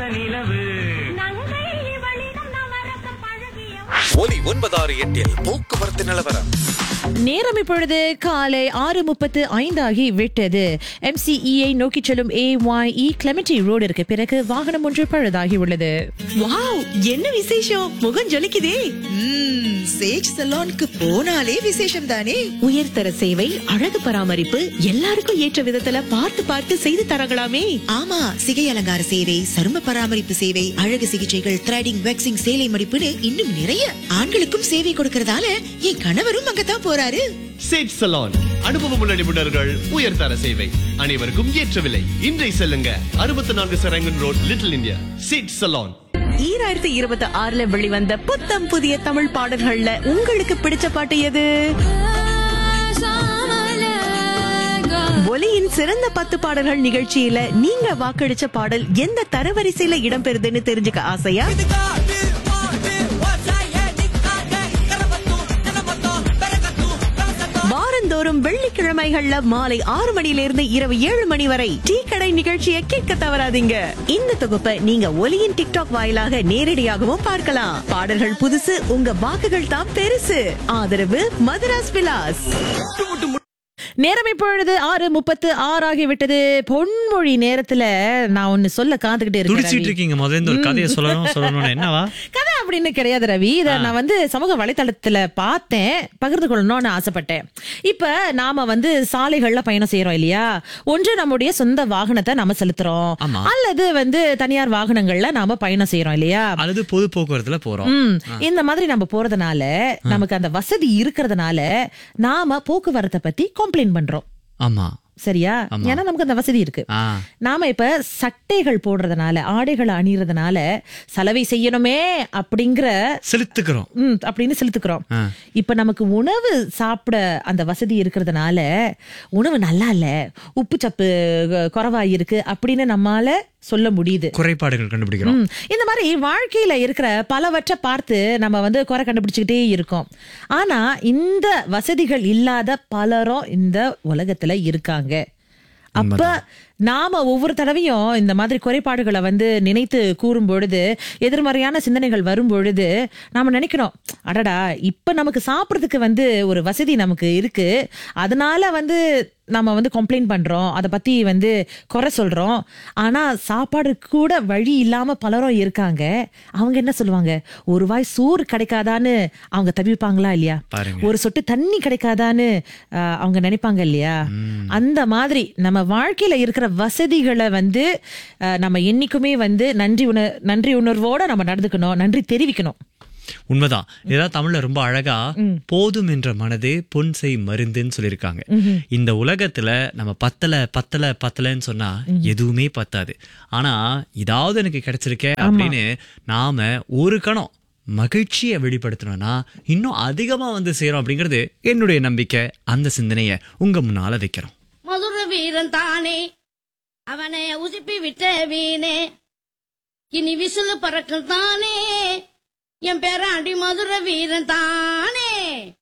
நிலவு நங்கை இவளிடம் நவரச பழகிய ஒலி ஒன்பதாறு எட்டில் போக்குவரத்து நிலவரம் நேரம் இப்பொழுது காலை ஆறு முப்பத்து ஐந்தாகி விட்டது எம்சிஇஐ நோக்கி செல்லும் ஏ ஒய் இ கிளமெண்டி ரோடிற்கு பிறகு வாகனம் ஒன்று பழுதாகி உள்ளது வாவ் என்ன விசேஷம் முகம் ஜொலிக்குதே ம்ம், சேஜ் சலோனுக்கு போனாலே விசேஷம் தானே உயர்தர சேவை அழகு பராமரிப்பு எல்லாருக்கும் ஏற்ற விதத்துல பார்த்து பார்த்து செய்து தரங்களாமே ஆமா சிகை அலங்கார சேவை சரும பராமரிப்பு சேவை அழகு சிகிச்சைகள் த்ரெடிங் வெக்ஸிங் சேலை மடிப்புன்னு இன்னும் நிறைய ஆண்களுக்கும் சேவை கொடுக்கறதால என் கணவரும் அங்கதான் போறாரு சேட் சலான் அனுபவமுள்ள நிபுணர்கள் உயர்தர சேவை அனைவருக்கும் ஏற்ற விலை இன்றை செல்லுங்க அறுபத்தி நான்கு சரங்கன் ரோட் லிட்டில் இந்தியா சேட் சலான் ஈராயிரத்தி இருபத்தி ஆறுல வெளிவந்த புத்தம் புதிய தமிழ் பாடல்கள்ல உங்களுக்கு பிடிச்ச பாட்டு எது ஒலியின் சிறந்த பத்து பாடல்கள் நிகழ்ச்சியில நீங்க வாக்களிச்ச பாடல் எந்த தரவரிசையில இடம்பெறுதுன்னு தெரிஞ்சுக்க ஆசையா வாரந்தோறும் வெள்ளிக்கிழமைகள்ல மாலை ஆறு மணியிலிருந்து இரவு ஏழு மணி வரை டீ கடை நிகழ்ச்சியை கேட்க தவறாதீங்க இந்த தொகுப்பை நீங்க ஒலியின் டிக்டாக் வாயிலாக நேரடியாகவும் பார்க்கலாம் பாடல்கள் புதுசு உங்க வாக்குகள் தான் பெருசு ஆதரவு மதுராஸ் விலாஸ் நேரம் இப்பொழுது ஆறு முப்பத்து ஆறாகி விட்டது பொன்மொழி நேரத்துல நான் ஒன்னு சொல்ல காத்துக்கிட்டே இருக்கேன் துடிச்சிட்டு ரவி. இருக்கீங்க முதல்ல இந்த ஒரு கதையை சொல்லணும் சொல்லணும்னு என்னவா கதை அப்படின்னு கிடையாது ரவி இத நான் வந்து சமூக வலைத்தளத்துல பார்த்தேன் பகிர்ந்து கொள்ளணும்னு ஆசைப்பட்டேன் இப்ப நாம வந்து சாலைகள்ல பயணம் செய்யறோம் இல்லையா ஒன்று நம்முடைய சொந்த வாகனத்தை நாம செலுத்துறோம் ஆமா. அல்லது வந்து தனியார் வாகனங்கள்ல நாம பயணம் செய்யறோம் இல்லையா அல்லது பொது போக்குவரத்துல போறோம் ம் இந்த மாதிரி நம்ம போறதுனால நமக்கு அந்த வசதி இருக்கிறதுனால நாம போக்குவரத்தை பத்தி கம்ப்ளைண்ட் பண்றோம் ஆமா சரியா ஏன்னா நமக்கு அந்த வசதி இருக்கு ஆ நாம இப்ப சட்டைகள் போடுறதுனால ஆடைகளை அணியறதுனால சலவை செய்யணுமே அப்படிங்கிற செலுத்துக்கிறோம் ம் அப்படின்னு செலுத்துக்கிறோம் ஆ. இப்ப நமக்கு உணவு சாப்பிட அந்த வசதி இருக்கிறதுனால உணவு நல்லா இல்ல உப்பு சப்பு அஹ், குறைவா இருக்கு அப்படின்னு நம்மால சொல்ல முடியுது குறைபாடுகள் கண்டுபிடிக்கிறோம் ம். இந்த மாதிரி வாழ்க்கையில இருக்கிற பலவற்றை பார்த்து நம்ம வந்து குறை கண்டுபிடிச்சுக்கிட்டே இருக்கோம் ஆனா இந்த வசதிகள் இல்லாத பலரும் இந்த உலகத்துல இருக்காங்க அப்ப நாம ஒவ்வொரு தடவையும் இந்த மாதிரி குறைபாடுகளை வந்து நினைத்து கூறும் பொழுது எதிர்மறையான சிந்தனைகள் வரும் பொழுது நாம நினைக்கிறோம் அடடா இப்ப நமக்கு சாப்பிடறதுக்கு வந்து ஒரு வசதி நமக்கு இருக்கு அதனால வந்து நம்ம வந்து கம்ப்ளைண்ட் பண்றோம் அதை பத்தி வந்து குறை சொல்றோம் ஆனா சாப்பாடு கூட வழி இல்லாம பலரும் இருக்காங்க அவங்க என்ன சொல்லுவாங்க ஒரு வாய் சோறு கிடைக்காதான்னு அவங்க தவிப்பாங்களா இல்லையா பாருங்க. ஒரு சொட்டு தண்ணி கிடைக்காதான்னு ஆஹ், அவங்க நினைப்பாங்க இல்லையா அந்த மாதிரி நம்ம வாழ்க்கையில இருக்கிற வசதிகளை வந்து ஆஹ், நம்ம என்னைக்குமே வந்து நன்றி உண நன்றி உணர்வோட நம்ம நடந்துக்கணும் நன்றி தெரிவிக்கணும் உண்மைதான் இதெல்லாம் தமிழ்ல ரொம்ப அழகா போதும் என்ற மனதே பொன் செய் மருந்துன்னு சொல்லியிருக்காங்க இந்த உலகத்துல நம்ம பத்தல பத்தல பத்தலன்னு சொன்னா எதுவுமே பத்தாது ஆனா இதாவது எனக்கு கிடைச்சிருக்கே அப்படின்னு நாம ஒரு கணம் மகிழ்ச்சியை வெளிப்படுத்தணும்னா இன்னும் அதிகமா வந்து செய்யறோம் அப்படிங்கிறது என்னுடைய நம்பிக்கை அந்த சிந்தனையை உங்க முன்னால வைக்கிறோம் மதுர வீரன் தானே அவனை உசுப்பி விட்ட வீணே இனி விசிலு பறக்கும் தானே என் பேராண்டி மதுர வீரன் தானே